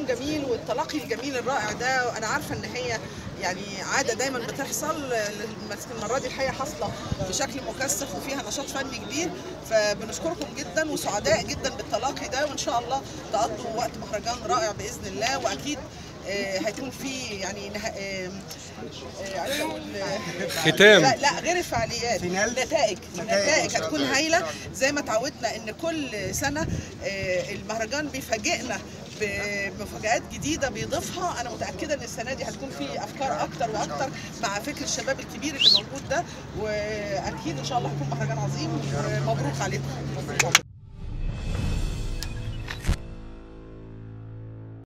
جميل والتلاقي الجميل الرائع ده انا عارفه ان هي يعني عاده دايما بتحصل بس المره دي الحقيقه حاصله بشكل مكثف وفيها نشاط فني كبير فبنشكركم جدا وسعداء جدا بالتلاقي ده وان شاء الله تقضوا وقت مهرجان رائع باذن الله واكيد آه، هيكون في يعني نه... آه، آه، عايزة أقول، آه، ختام. لا لا غير الفعاليات فينال؟ نتائج نتائج نتائج إن شاء هتكون الله. هايله زي ما تعودنا ان كل سنه آه، المهرجان بيفاجئنا بمفاجآت جديده بيضيفها انا متاكده ان السنه دي هتكون في افكار اكتر واكتر مع فكر الشباب الكبير اللي موجود ده واكيد ان شاء الله هيكون مهرجان عظيم ومبروك عليكم